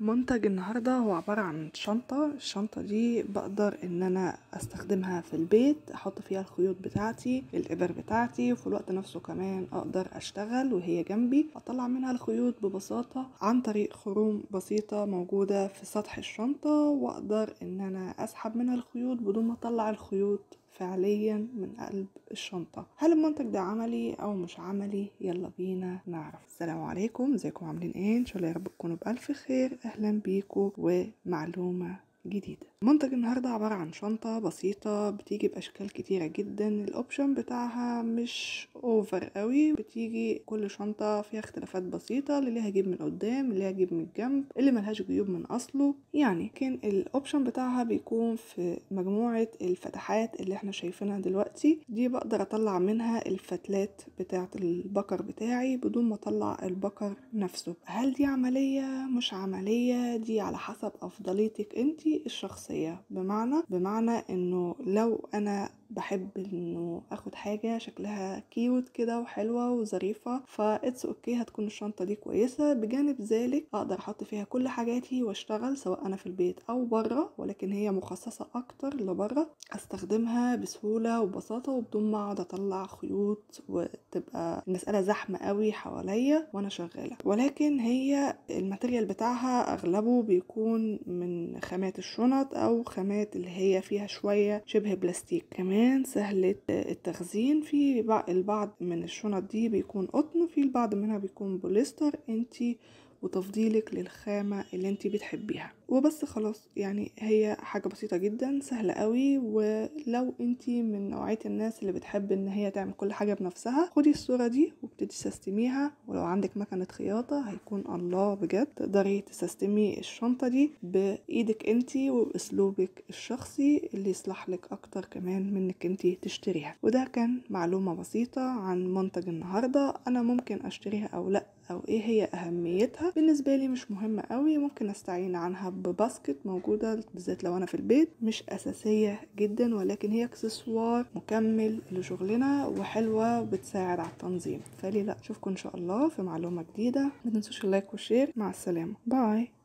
منتج النهاردة هو عبارة عن شنطة الشنطة دي بقدر ان انا استخدمها في البيت احط فيها الخيوط بتاعتي الابر بتاعتي وفي الوقت نفسه كمان اقدر اشتغل وهي جنبي اطلع منها الخيوط ببساطة عن طريق خروم بسيطة موجودة في سطح الشنطة واقدر ان انا اسحب منها الخيوط بدون ما اطلع الخيوط فعليا من قلب الشنطة هل المنتج ده عملي او مش عملي يلا بينا نعرف السلام عليكم ازيكم عاملين ايه ان شاء الله يا رب تكونوا بالف خير اهلا بيكم ومعلومة جديدة منتج النهاردة عبارة عن شنطة بسيطة بتيجي بأشكال كتيرة جدا الأوبشن بتاعها مش أوفر قوي بتيجي كل شنطة فيها اختلافات بسيطة اللي ليها جيب من قدام اللي ليها جيب من الجنب اللي ملهاش جيوب من أصله يعني كان الأوبشن بتاعها بيكون في مجموعة الفتحات اللي احنا شايفينها دلوقتي دي بقدر أطلع منها الفتلات بتاعة البكر بتاعي بدون ما أطلع البكر نفسه هل دي عملية مش عملية دي على حسب أفضليتك انتي الشخصية بمعنى بمعنى انه لو انا بحب انه اخد حاجة شكلها كيوت كده وحلوة وظريفة فاتس اوكي هتكون الشنطة دي كويسة بجانب ذلك اقدر احط فيها كل حاجاتي واشتغل سواء انا في البيت او بره ولكن هي مخصصة اكتر لبره استخدمها بسهولة وبساطة وبدون ما اقعد اطلع خيوط وتبقى المسألة زحمة قوي حواليا وانا شغالة ولكن هي الماتيريال بتاعها اغلبه بيكون من خامات الشنط او خامات اللي هي فيها شوية شبه بلاستيك كمان كمان سهلة التخزين في البعض من الشنط دي بيكون قطن وفي البعض منها بيكون بوليستر انتي وتفضيلك للخامة اللي انتي بتحبيها وبس خلاص يعني هي حاجة بسيطة جدا سهلة قوي ولو انتي من نوعية الناس اللي بتحب ان هي تعمل كل حاجة بنفسها خدي الصورة دي وابتدي تسستميها ولو عندك مكنة خياطة هيكون الله بجد تقدري تسستمي الشنطة دي بإيدك انتي وبأسلوبك الشخصي اللي يصلح لك أكتر كمان منك انتي تشتريها وده كان معلومة بسيطة عن منتج النهاردة أنا ممكن أشتريها أو لأ او ايه هي اهميتها بالنسبه لي مش مهمه قوي ممكن استعين عنها بباسكت موجوده بالذات لو انا في البيت مش اساسيه جدا ولكن هي اكسسوار مكمل لشغلنا وحلوه وبتساعد على التنظيم فليه لا اشوفكم ان شاء الله في معلومه جديده ما تنسوش اللايك والشير مع السلامه باي